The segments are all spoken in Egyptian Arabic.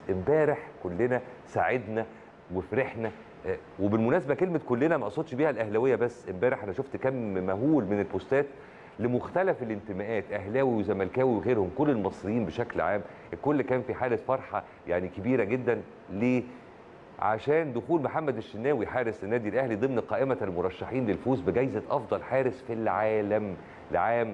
امبارح كلنا ساعدنا وفرحنا آه، وبالمناسبه كلمه كلنا ما اقصدش بيها الاهلاويه بس امبارح انا شفت كم مهول من البوستات لمختلف الانتماءات اهلاوي وزملكاوي وغيرهم كل المصريين بشكل عام الكل كان في حاله فرحه يعني كبيره جدا ليه عشان دخول محمد الشناوي حارس النادي الاهلي ضمن قائمه المرشحين للفوز بجائزه افضل حارس في العالم لعام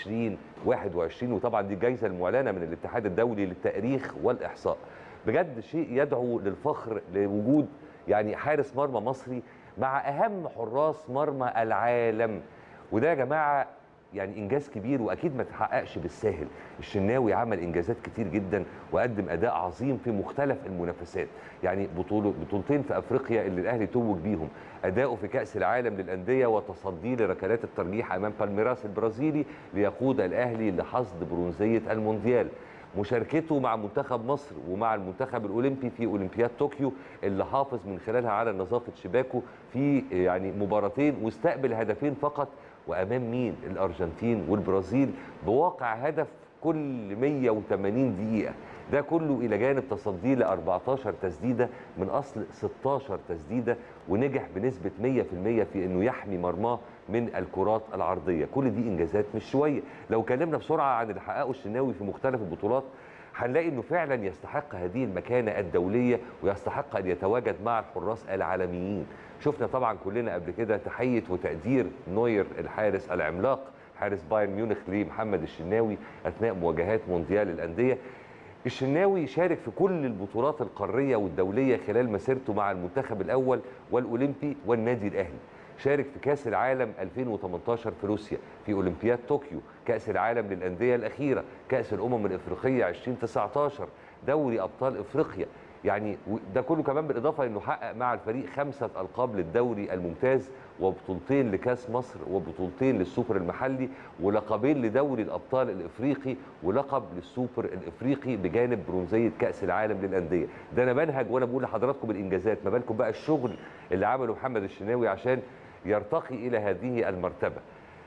2021 وطبعا دي الجائزه المعلنه من الاتحاد الدولي للتاريخ والاحصاء بجد شيء يدعو للفخر لوجود يعني حارس مرمى مصري مع اهم حراس مرمى العالم وده يا جماعه يعني انجاز كبير واكيد ما تحققش بالساهل الشناوي عمل انجازات كتير جدا وقدم اداء عظيم في مختلف المنافسات يعني بطوله بطولتين في افريقيا اللي الاهلي توج بيهم اداؤه في كاس العالم للانديه وتصديه لركلات الترجيح امام بالميراس البرازيلي ليقود الاهلي لحصد برونزيه المونديال مشاركته مع منتخب مصر ومع المنتخب الاولمبي في اولمبياد طوكيو اللي حافظ من خلالها على نظافه شباكه في يعني مباراتين واستقبل هدفين فقط وامام مين الارجنتين والبرازيل بواقع هدف كل 180 دقيقه ده كله الى جانب تصديه ل 14 تسديده من اصل 16 تسديده ونجح بنسبه 100% في انه يحمي مرماه من الكرات العرضيه كل دي انجازات مش شويه لو كلمنا بسرعه عن اللي حققه الشناوي في مختلف البطولات هنلاقي انه فعلا يستحق هذه المكانه الدوليه ويستحق ان يتواجد مع الحراس العالميين شفنا طبعا كلنا قبل كده تحيه وتقدير نوير الحارس العملاق حارس بايرن ميونخ لمحمد الشناوي اثناء مواجهات مونديال الانديه الشناوي شارك في كل البطولات القاريه والدوليه خلال مسيرته مع المنتخب الاول والاولمبي والنادي الاهلي شارك في كاس العالم 2018 في روسيا في اولمبياد طوكيو كاس العالم للانديه الاخيره كاس الامم الافريقيه 2019 دوري ابطال افريقيا يعني ده كله كمان بالاضافه انه حقق مع الفريق خمسه القاب للدوري الممتاز وبطولتين لكاس مصر وبطولتين للسوبر المحلي ولقبين لدوري الابطال الافريقي ولقب للسوبر الافريقي بجانب برونزيه كاس العالم للانديه ده انا بنهج وانا بقول لحضراتكم الانجازات ما بالكم بقى الشغل اللي عمله محمد الشناوي عشان يرتقي الى هذه المرتبه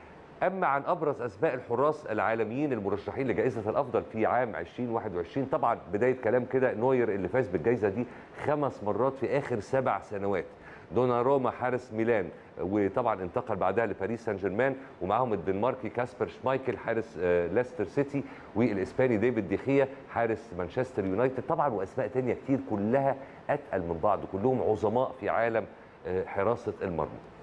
اما عن ابرز اسماء الحراس العالميين المرشحين لجائزه الافضل في عام 2021 طبعا بدايه كلام كده نوير اللي فاز بالجائزه دي خمس مرات في اخر سبع سنوات دوناروما حارس ميلان وطبعا انتقل بعدها لباريس سان جيرمان ومعاهم الدنماركي كاسبر شمايكل حارس ليستر سيتي والاسباني ديفيد ديخيا حارس مانشستر يونايتد طبعا واسماء تانية كتير كلها اتقل من بعض كلهم عظماء في عالم حراسه المرمى